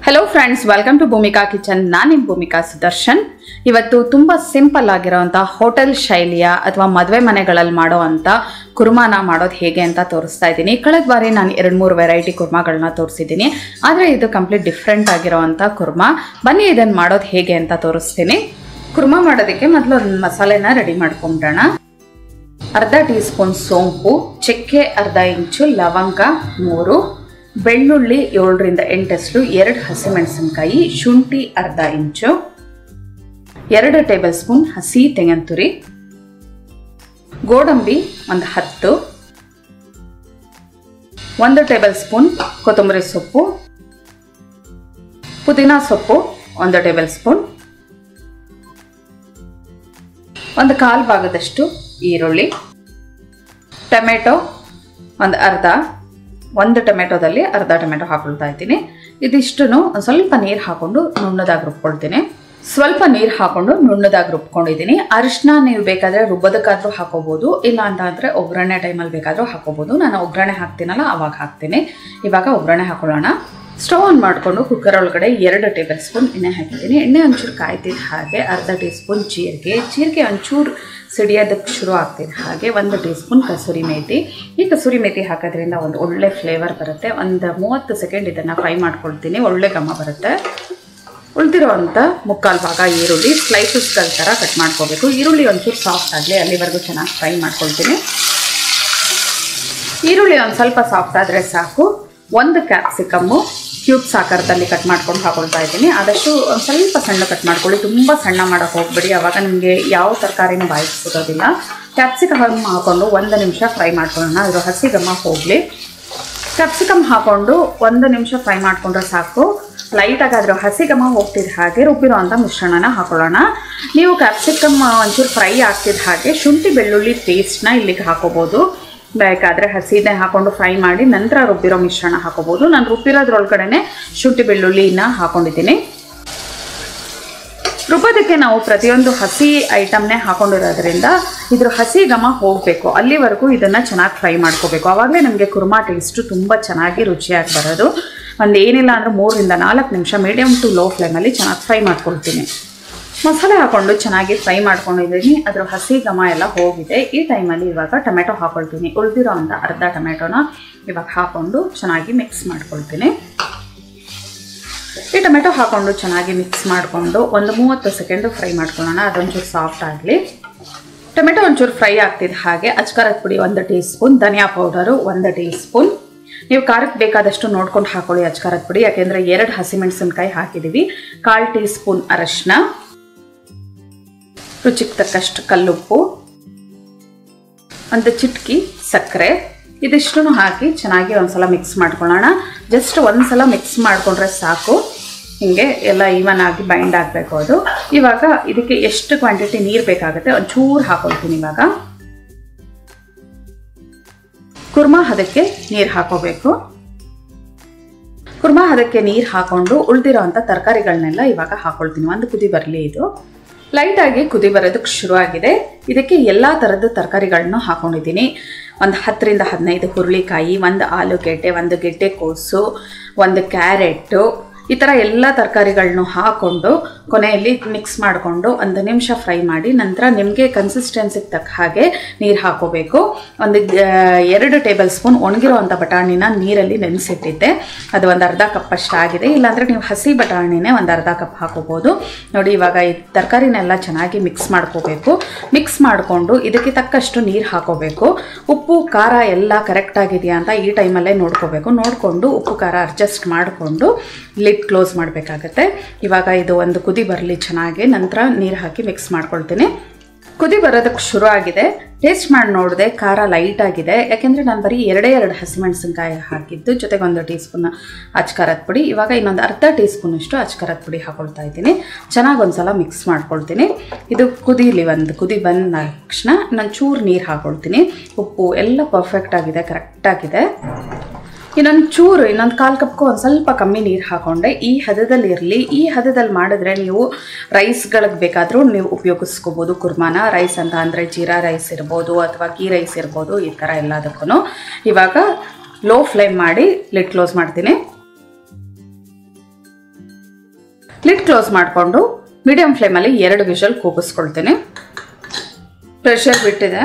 hello friends welcome to Bhoomika kitchen ನಾನು ನಿಮ್ಮ ಭೂಮಿಕಾ ಸುದರ್ಶನ್ ಇವತ್ತು ತುಂಬ ಸಿಂಪಲ್ ಆಗಿರೋವಂಥ ಹೋಟೆಲ್ ಶೈಲಿಯ ಅಥವಾ ಮದುವೆ ಮನೆಗಳಲ್ಲಿ ಮಾಡೋ ಅಂಥ ಕುರ್ಮಾನ ಮಾಡೋದು ಹೇಗೆ ಅಂತ ತೋರಿಸ್ತಾ ಇದ್ದೀನಿ ಕಳೆದ ಬಾರಿ ನಾನು ಎರಡು ಮೂರು ವೆರೈಟಿ ಕುರ್ಮಾಗಳನ್ನ ತೋರಿಸಿದ್ದೀನಿ ಆದರೆ ಇದು ಕಂಪ್ಲೀಟ್ ಡಿಫ್ರೆಂಟ್ ಆಗಿರೋವಂಥ ಕುರ್ಮಾ ಬನ್ನಿ ಇದನ್ನು ಮಾಡೋದು ಹೇಗೆ ಅಂತ ತೋರಿಸ್ತೀನಿ ಕುರ್ಮಾ ಮಾಡೋದಕ್ಕೆ ಮೊದಲು ಒಂದು ಮಸಾಲೆನ ರೆಡಿ ಮಾಡ್ಕೊಂಬಿಡೋಣ ಅರ್ಧ ಟೀ ಸ್ಪೂನ್ ಸೋಂಪು ಚಕ್ಕೆ ಅರ್ಧ ಇಂಚು ಲವಂಗ ಮೂರು ಬೆಳ್ಳುಳ್ಳಿ ಏಳರಿಂದ ಎಂಟಷ್ಟು ಎರಡು ಹಸಿಮೆಣಸಿನಕಾಯಿ ಶುಂಠಿ ಅರ್ಧ ಇಂಚು ಎರಡು ಟೇಬಲ್ ಸ್ಪೂನ್ ಹಸಿ ತೆಂಗಿನ ತುರಿ ಗೋಡಂಬಿ ಒಂದು ಹತ್ತು ಒಂದು ಟೇಬಲ್ ಸ್ಪೂನ್ ಕೊತ್ತಂಬರಿ ಸೊಪ್ಪು ಪುದೀನ ಸೊಪ್ಪು ಒಂದು ಟೇಬಲ್ ಸ್ಪೂನ್ ಒಂದು ಕಾಲು ಭಾಗದಷ್ಟು ಈರುಳ್ಳಿ ಟೊಮೆಟೊ ಒಂದು ಅರ್ಧ ಒಂದು ಟೊಮೆಟೊದಲ್ಲಿ ಅರ್ಧ ಟೊಮೆಟೊ ಹಾಕೊಳ್ತಾ ಇದ್ದೀನಿ ಇದಿಷ್ಟು ಒಂದು ಸ್ವಲ್ಪ ನೀರು ಹಾಕೊಂಡು ನುಣ್ಣದಾಗಿ ರುಬ್ಕೊಳ್ತೀನಿ ಸ್ವಲ್ಪ ನೀರು ಹಾಕೊಂಡು ನುಣ್ಣದಾಗಿ ರುಬ್ಕೊಂಡಿದ್ದೀನಿ ಅರಿಶಿನ ನೀವು ಬೇಕಾದರೆ ರುಬ್ಬೋದಕ್ಕಾದ್ರೂ ಹಾಕೋಬೋದು ಇಲ್ಲ ಅಂತ ಅಂದರೆ ಒಗ್ಗರಣೆ ಟೈಮಲ್ಲಿ ಬೇಕಾದರೂ ಹಾಕೋಬೋದು ನಾನು ಒಗ್ಗರಣೆ ಹಾಕ್ತೀನಲ್ಲ ಅವಾಗ ಹಾಕ್ತೀನಿ ಇವಾಗ ಒಗ್ಗರಣೆ ಹಾಕೊಳ್ಳೋಣ ಸ್ಟವ್ ಆನ್ ಮಾಡಿಕೊಂಡು ಕುಕ್ಕರ್ ಒಳಗಡೆ ಎರಡು ಟೇಬಲ್ ಸ್ಪೂನ್ ಎಣ್ಣೆ ಹಾಕಿದ್ದೀನಿ ಎಣ್ಣೆ ಒಂಚೂರು ಕಾಯ್ತಿದ್ದ ಹಾಗೆ ಅರ್ಧ ಟೀ ಸ್ಪೂನ್ ಜೀರಿಗೆ ಜೀರಿಗೆ ಒಂಚೂರು ಸಿಡಿಯೋದಕ್ಕೆ ಶುರು ಆಗ್ತಿದೆ ಹಾಗೆ ಒಂದು ಟೀ ಸ್ಪೂನ್ ಕಸೂರಿ ಮೇಥಿ ಈ ಕಸೂರಿ ಮೇಥಿ ಹಾಕೋದ್ರಿಂದ ಒಂದು ಒಳ್ಳೆ ಫ್ಲೇವರ್ ಬರುತ್ತೆ ಒಂದು ಮೂವತ್ತು ಸೆಕೆಂಡ್ ಇದನ್ನು ಫ್ರೈ ಮಾಡ್ಕೊಳ್ತೀನಿ ಒಳ್ಳೆ ಘಮ ಬರುತ್ತೆ ಉಳಿದಿರೋವಂಥ ಮುಕ್ಕಾಲು ಭಾಗ ಈರುಳ್ಳಿ ಸ್ಲೈಸಸ್ಗಳ ಥರ ಕಟ್ ಮಾಡ್ಕೋಬೇಕು ಈರುಳ್ಳಿ ಒಂಚೂರು ಸಾಫ್ಟ್ ಆಗಲಿ ಅಲ್ಲಿವರೆಗೂ ಚೆನ್ನಾಗಿ ಫ್ರೈ ಮಾಡ್ಕೊಳ್ತೀನಿ ಈರುಳ್ಳಿ ಒಂದು ಸ್ವಲ್ಪ ಸಾಫ್ಟ್ ಆದರೆ ಸಾಕು ಒಂದು ಕ್ಯಾಪ್ಸಿಕಮ್ಮು ಕ್ಯೂಬ್ಸ್ ಆಕಾರದಲ್ಲಿ ಕಟ್ ಮಾಡ್ಕೊಂಡು ಹಾಕೊಳ್ತಾ ಇದ್ದೀನಿ ಆದಷ್ಟು ಒಂದು ಸ್ವಲ್ಪ ಸಣ್ಣ ಕಟ್ ಮಾಡ್ಕೊಳ್ಳಿ ತುಂಬ ಸಣ್ಣ ಮಾಡೋಕ್ಕೆ ಹೋಗ್ಬೇಡಿ ಆವಾಗ ನಿಮಗೆ ಯಾವ ತರಕಾರಿನೂ ಬಾಯಿಗೆ ಸಿಗೋದಿಲ್ಲ ಕ್ಯಾಪ್ಸಿಕಮ್ ಹಾಕೊಂಡು ಒಂದು ನಿಮಿಷ ಫ್ರೈ ಮಾಡ್ಕೊಳ್ಳೋಣ ಅದ್ರ ಹಸಿ ಘಮ ಹೋಗಲಿ ಕ್ಯಾಪ್ಸಿಕಮ್ ಹಾಕೊಂಡು ಒಂದು ನಿಮಿಷ ಫ್ರೈ ಮಾಡಿಕೊಂಡ್ರೆ ಸಾಕು ಲೈಟಾಗಿ ಅದರ ಹಸಿ ಘಮ ಹೋಗ್ತಿದ್ದ ಹಾಗೆ ರುಬ್ಬಿರೋ ಅಂಥ ಮಿಶ್ರಣನ ಹಾಕೊಳ್ಳೋಣ ನೀವು ಕ್ಯಾಪ್ಸಿಕಮ್ ಒಂಚೂರು ಫ್ರೈ ಆಗ್ತಿದ್ದ ಹಾಗೆ ಶುಂಠಿ ಬೆಳ್ಳುಳ್ಳಿ ಪೇಸ್ಟ್ನ ಇಲ್ಲಿಗೆ ಹಾಕೋಬೋದು ಬೇಕಾದರೆ ಹಸಿನೇ ಹಾಕೊಂಡು ಫ್ರೈ ಮಾಡಿ ನಂತರ ರುಬ್ಬಿರೋ ಮಿಶ್ರಣ ಹಾಕೋಬೋದು ನಾನು ರುಬ್ಬಿರೋದ್ರೊಳಗಡೆ ಶುಂಠಿ ಬೆಳ್ಳುಳ್ಳಿನ ಹಾಕೊಂಡಿದ್ದೀನಿ ರುಬ್ಬೋದಕ್ಕೆ ನಾವು ಪ್ರತಿಯೊಂದು ಹಸಿ ಐಟಮ್ನೇ ಹಾಕೊಂಡಿರೋದ್ರಿಂದ ಇದ್ರ ಹಸಿ ಘಮ ಹೋಗಬೇಕು ಅಲ್ಲಿವರೆಗೂ ಇದನ್ನು ಚೆನ್ನಾಗಿ ಫ್ರೈ ಮಾಡ್ಕೋಬೇಕು ಆವಾಗಲೇ ನಮಗೆ ಕುರ್ಮಾ ಟೇಸ್ಟು ತುಂಬ ಚೆನ್ನಾಗಿ ರುಚಿಯಾಗಿ ಬರೋದು ಒಂದು ಏನಿಲ್ಲ ಅಂದರೆ ಮೂರರಿಂದ ನಾಲ್ಕು ನಿಮಿಷ ಮೀಡಿಯಮ್ ಟು ಲೋ ಫ್ಲೇಮಲ್ಲಿ ಚೆನ್ನಾಗಿ ಫ್ರೈ ಮಾಡ್ಕೊಳ್ತೀನಿ ಮಸಾಲೆ ಹಾಕೊಂಡು ಚೆನ್ನಾಗಿ ಫ್ರೈ ಮಾಡ್ಕೊಂಡಿದ್ದೀನಿ ಅದ್ರ ಹಸಿ ಘಮ ಎಲ್ಲ ಹೋಗಿದೆ ಈ ಟೈಮಲ್ಲಿ ಇವಾಗ ಟೊಮೆಟೊ ಹಾಕೊಳ್ತೀನಿ ಉಳಿದಿರೋ ಅಂಥ ಅರ್ಧ ಟೊಮೆಟೊನ ಇವಾಗ ಹಾಕೊಂಡು ಚೆನ್ನಾಗಿ ಮಿಕ್ಸ್ ಮಾಡ್ಕೊಳ್ತೀನಿ ಈ ಟೊಮೆಟೊ ಹಾಕೊಂಡು ಚೆನ್ನಾಗಿ ಮಿಕ್ಸ್ ಮಾಡಿಕೊಂಡು ಒಂದು ಮೂವತ್ತು ಸೆಕೆಂಡು ಫ್ರೈ ಮಾಡ್ಕೊಳ್ಳೋಣ ಅದೊಂಚೂರು ಸಾಫ್ಟ್ ಆಗಲಿ ಟೊಮೆಟೊ ಒಂಚೂರು ಫ್ರೈ ಆಗ್ತಿದ್ದ ಹಾಗೆ ಅಚ್ಕಾರದ ಪುಡಿ ಒಂದು ಟೀ ಸ್ಪೂನ್ ಧನಿಯಾ ಪೌಡರು ಒಂದು ಟೀ ಸ್ಪೂನ್ ನೀವು ಖಾರಕ್ಕೆ ಬೇಕಾದಷ್ಟು ನೋಡ್ಕೊಂಡು ಹಾಕೊಳ್ಳಿ ಅಚ್ಕಾರದ ಪುಡಿ ಯಾಕೆಂದರೆ ಎರಡು ಹಸಿಮೆಣಸಿನ್ಕಾಯಿ ಹಾಕಿದ್ದೀವಿ ಕಾಲು ಟೀ ಸ್ಪೂನ್ ಅರಶಿನ ರುಚಿಗೆ ತಕ್ಕಷ್ಟು ಕಲ್ಲುಪ್ಪು ಒಂದು ಚಿಟ್ಕಿ ಸಕ್ಕರೆ ಇದಿಷ್ಟು ಹಾಕಿ ಚೆನ್ನಾಗಿ ಒಂದ್ಸಲ ಮಿಕ್ಸ್ ಮಾಡ್ಕೊಳ್ಳೋಣ ಜಸ್ಟ್ ಒಂದ್ಸಲ ಮಿಕ್ಸ್ ಮಾಡಿಕೊಂಡ್ರೆ ಸಾಕು ಹೀಗೆ ಎಲ್ಲ ಈವನ್ ಆಗಿ ಬೈಂಡ್ ಆಗಬೇಕು ಅದು ಇವಾಗ ಇದಕ್ಕೆ ಎಷ್ಟು ಕ್ವಾಂಟಿಟಿ ನೀರು ಬೇಕಾಗುತ್ತೆ ಒಂಚೂರು ಹಾಕೊಳ್ತೀನಿ ಇವಾಗ ಕುರ್ಮಾ ಹದಕ್ಕೆ ನೀರು ಹಾಕೋಬೇಕು ಕುರ್ಮಾ ಹದಕ್ಕೆ ನೀರು ಹಾಕೊಂಡು ಉಳಿದಿರೋ ಅಂಥ ತರಕಾರಿಗಳನ್ನೆಲ್ಲ ಇವಾಗ ಹಾಕೊಳ್ತೀನಿ ಒಂದು ಕುದಿ ಬರಲಿ ಇದು ಲೈಟಾಗಿ ಕುದಿ ಬರೋದಕ್ಕೆ ಶುರುವಾಗಿದೆ ಇದಕ್ಕೆ ಎಲ್ಲ ಥರದ ತರಕಾರಿಗಳನ್ನೂ ಹಾಕೊಂಡಿದ್ದೀನಿ ಒಂದು ಹತ್ತರಿಂದ ಹದಿನೈದು ಹುರುಳಿಕಾಯಿ ಒಂದು ಆಲೂಗೆಡ್ಡೆ ಒಂದು ಗೆಡ್ಡೆಕೋಸು ಒಂದು ಕ್ಯಾರೆಟು ಈ ಥರ ಎಲ್ಲ ತರಕಾರಿಗಳನ್ನೂ ಹಾಕ್ಕೊಂಡು ಕೊನೆಯಲ್ಲಿ ಮಿಕ್ಸ್ ಮಾಡಿಕೊಂಡು ಒಂದು ನಿಮಿಷ ಫ್ರೈ ಮಾಡಿ ನಂತರ ನಿಮಗೆ ಕನ್ಸಿಸ್ಟೆನ್ಸಿಗೆ ತಕ್ಕ ಹಾಗೆ ನೀರು ಹಾಕೋಬೇಕು ಒಂದು ಎರಡು ಟೇಬಲ್ ಸ್ಪೂನ್ ಒಣಗಿರೋ ಅಂಥ ಬಟಾಣಿನ ನೀರಲ್ಲಿ ನೆನೆಸಿಟ್ಟಿದ್ದೆ ಅದು ಒಂದು ಅರ್ಧ ಕಪ್ ಅಷ್ಟಾಗಿದೆ ಇಲ್ಲಾಂದರೆ ನೀವು ಹಸಿ ಬಟಾಣಿನೇ ಒಂದು ಅರ್ಧ ಕಪ್ ಹಾಕೋಬೋದು ನೋಡಿ ಇವಾಗ ಈ ತರಕಾರಿನೆಲ್ಲ ಚೆನ್ನಾಗಿ ಮಿಕ್ಸ್ ಮಾಡ್ಕೋಬೇಕು ಮಿಕ್ಸ್ ಮಾಡಿಕೊಂಡು ಇದಕ್ಕೆ ತಕ್ಕಷ್ಟು ನೀರು ಹಾಕೋಬೇಕು ಉಪ್ಪು ಖಾರ ಎಲ್ಲ ಕರೆಕ್ಟಾಗಿದೆಯಾ ಅಂತ ಈ ಟೈಮಲ್ಲೇ ನೋಡ್ಕೋಬೇಕು ನೋಡಿಕೊಂಡು ಉಪ್ಪು ಖಾರ ಅಡ್ಜಸ್ಟ್ ಮಾಡಿಕೊಂಡು ಲಿಡ್ ಕ್ಲೋಸ್ ಮಾಡಬೇಕಾಗತ್ತೆ ಇವಾಗ ಇದು ಒಂದು ಕುದಿ ಬರಲಿ ಚೆನ್ನಾಗಿ ನಂತರ ನೀರು ಹಾಕಿ ಮಿಕ್ಸ್ ಮಾಡ್ಕೊಳ್ತೀನಿ ಕುದಿ ಬರೋದಕ್ಕೆ ಶುರು ಆಗಿದೆ ಟೇಸ್ಟ್ ಮಾಡಿ ನೋಡಿದೆ ಖಾರ ಲೈಟ್ ಆಗಿದೆ ಯಾಕೆಂದರೆ ನಾನು ಬರೀ ಎರಡೇ ಎರಡು ಹಸಿಮೆಣಸಿನ್ಕಾಯಿ ಹಾಕಿದ್ದು ಜೊತೆಗೆ ಒಂದು ಟೀ ಸ್ಪೂನ್ ಅಚ್ಕಾರದ ಪುಡಿ ಇವಾಗ ಇನ್ನೊಂದು ಅರ್ಧ ಟೀ ಸ್ಪೂನಷ್ಟು ಅಚ್ಕಾರದ ಪುಡಿ ಹಾಕೊಳ್ತಾ ಇದ್ದೀನಿ ಚೆನ್ನಾಗಿ ಒಂದ್ಸಲ ಮಿಕ್ಸ್ ಮಾಡ್ಕೊಳ್ತೀನಿ ಇದು ಕುದೀಲಿ ಒಂದು ಕುದಿ ಬಂದ ತಕ್ಷಣ ನಾನು ಚೂರು ನೀರು ಹಾಕೊಳ್ತೀನಿ ಉಪ್ಪು ಎಲ್ಲ ಪರ್ಫೆಕ್ಟ್ ಆಗಿದೆ ಕರೆಕ್ಟಾಗಿದೆ ಇನ್ನೊಂದು ಚೂರು ಇನ್ನೊಂದು ಕಾಲು ಕಪ್ಗೂ ಒಂದು ಸ್ವಲ್ಪ ಕಮ್ಮಿ ನೀರು ಹಾಕೊಂಡೆ ಈ ಹದದಲ್ಲಿ ಇರಲಿ ಈ ಹದದಲ್ಲಿ ಮಾಡಿದ್ರೆ ನೀವು ರೈಸ್ಗಳಿಗೆ ಬೇಕಾದರೂ ನೀವು ಉಪಯೋಗಿಸ್ಕೋಬೋದು ಕುರ್ಮಾನ ರೈಸ್ ಅಂತ ಅಂದರೆ ಜೀರಾ ರೈಸ್ ಇರ್ಬೋದು ಅಥವಾ ಗೀ ರೈಸ್ ಇರ್ಬೋದು ಈ ಥರ ಎಲ್ಲದಕ್ಕೂ ಇವಾಗ ಲೋ ಫ್ಲೇಮ್ ಮಾಡಿ ಲಿಡ್ ಕ್ಲೋಸ್ ಮಾಡ್ತೀನಿ ಲಿಡ್ ಕ್ಲೋಸ್ ಮಾಡಿಕೊಂಡು ಮೀಡಿಯಂ ಫ್ಲೇಮಲ್ಲಿ ಎರಡು ವಿಷಲ್ ಕೂಗಿಸ್ಕೊಳ್ತೀನಿ ಪ್ರೆಷರ್ ಬಿಟ್ಟಿದೆ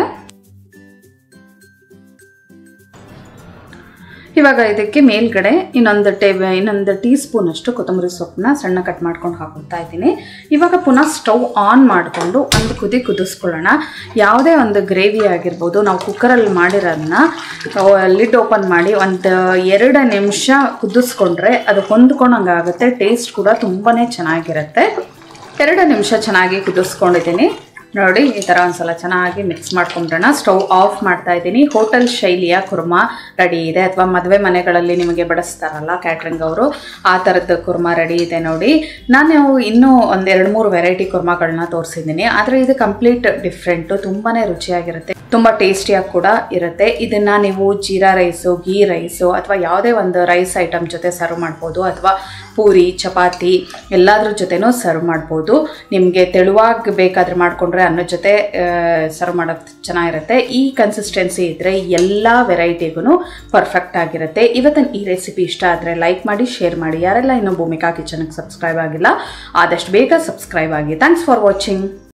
ಇವಾಗ ಇದಕ್ಕೆ ಮೇಲ್ಗಡೆ ಇನ್ನೊಂದು ಟೇಬ ಇನ್ನೊಂದು ಟೀ ಸ್ಪೂನ್ ಅಷ್ಟು ಕೊತ್ತಂಬರಿ ಸೊಪ್ಪನ್ನ ಸಣ್ಣ ಕಟ್ ಮಾಡ್ಕೊಂಡು ಹಾಕೊಳ್ತಾ ಇದ್ದೀನಿ ಇವಾಗ ಪುನಃ ಸ್ಟವ್ ಆನ್ ಮಾಡಿಕೊಂಡು ಒಂದು ಕುದಿ ಕುದಿಸ್ಕೊಳ್ಳೋಣ ಯಾವುದೇ ಒಂದು ಗ್ರೇವಿ ಆಗಿರ್ಬೋದು ನಾವು ಕುಕ್ಕರಲ್ಲಿ ಮಾಡಿರೋದನ್ನ ಲಿಡ್ ಓಪನ್ ಮಾಡಿ ಒಂದು ಎರಡು ನಿಮಿಷ ಕುದಿಸ್ಕೊಂಡ್ರೆ ಅದು ಹೊಂದ್ಕೊಂಡಂಗೆ ಆಗುತ್ತೆ ಟೇಸ್ಟ್ ಕೂಡ ತುಂಬಾ ಚೆನ್ನಾಗಿರುತ್ತೆ ಎರಡು ನಿಮಿಷ ಚೆನ್ನಾಗಿ ಕುದಿಸ್ಕೊಂಡಿದ್ದೀನಿ ನೋಡಿ ಈ ಥರ ಒಂದ್ಸಲ ಚೆನ್ನಾಗಿ ಮಿಕ್ಸ್ ಮಾಡ್ಕೊಂಡ್ರಣ ಸ್ಟವ್ ಆಫ್ ಮಾಡ್ತಾ ಇದ್ದೀನಿ ಹೋಟೆಲ್ ಶೈಲಿಯ ಕುರ್ಮಾ ರೆಡಿ ಇದೆ ಅಥವಾ ಮದುವೆ ಮನೆಗಳಲ್ಲಿ ನಿಮಗೆ ಬಡಿಸ್ತಾರಲ್ಲ ಕ್ಯಾಟ್ರಿಂಗ್ ಅವರು ಆ ಥರದ್ದು ಕುರ್ಮಾ ರೆಡಿ ಇದೆ ನೋಡಿ ನಾನು ಇನ್ನೂ ಒಂದು ಎರಡು ಮೂರು ವೆರೈಟಿ ಕುರ್ಮಾಗಳನ್ನ ತೋರಿಸಿದ್ದೀನಿ ಆದರೆ ಇದು ಕಂಪ್ಲೀಟ್ ಡಿಫ್ರೆಂಟು ತುಂಬಾ ರುಚಿಯಾಗಿರುತ್ತೆ ತುಂಬ ಟೇಸ್ಟಿಯಾಗಿ ಕೂಡ ಇರುತ್ತೆ ಇದನ್ನು ನೀವು ಜೀರಾ ರೈಸು ಗೀ ರೈಸು ಅಥವಾ ಯಾವುದೇ ಒಂದು ರೈಸ್ ಐಟಮ್ ಜೊತೆ ಸರ್ವ್ ಮಾಡ್ಬೋದು ಅಥವಾ ಪೂರಿ ಚಪಾತಿ ಎಲ್ಲದ್ರ ಜೊತೆನೂ ಸರ್ವ್ ಮಾಡ್ಬೋದು ನಿಮಗೆ ತೆಳುವಾಗಿ ಬೇಕಾದರೆ ಮಾಡಿಕೊಂಡ್ರೆ ಅನ್ನೋ ಜೊತೆ ಸರ್ವ್ ಮಾಡೋಕ್ಕೆ ಚೆನ್ನಾಗಿರುತ್ತೆ ಈ ಕನ್ಸಿಸ್ಟೆನ್ಸಿ ಇದ್ದರೆ ಎಲ್ಲ ವೆರೈಟಿಗೂ ಪರ್ಫೆಕ್ಟ್ ಆಗಿರುತ್ತೆ ಇವತ್ತಿನ ಈ ರೆಸಿಪಿ ಇಷ್ಟ ಆದರೆ ಲೈಕ್ ಮಾಡಿ ಶೇರ್ ಮಾಡಿ ಯಾರೆಲ್ಲ ಇನ್ನೂ ಭೂಮಿಕಾ ಕಿಚನ್ಗೆ ಸಬ್ಸ್ಕ್ರೈಬ್ ಆಗಿಲ್ಲ ಆದಷ್ಟು ಬೇಗ ಸಬ್ಸ್ಕ್ರೈಬ್ ಆಗಿ ಥ್ಯಾಂಕ್ಸ್ ಫಾರ್ ವಾಚಿಂಗ್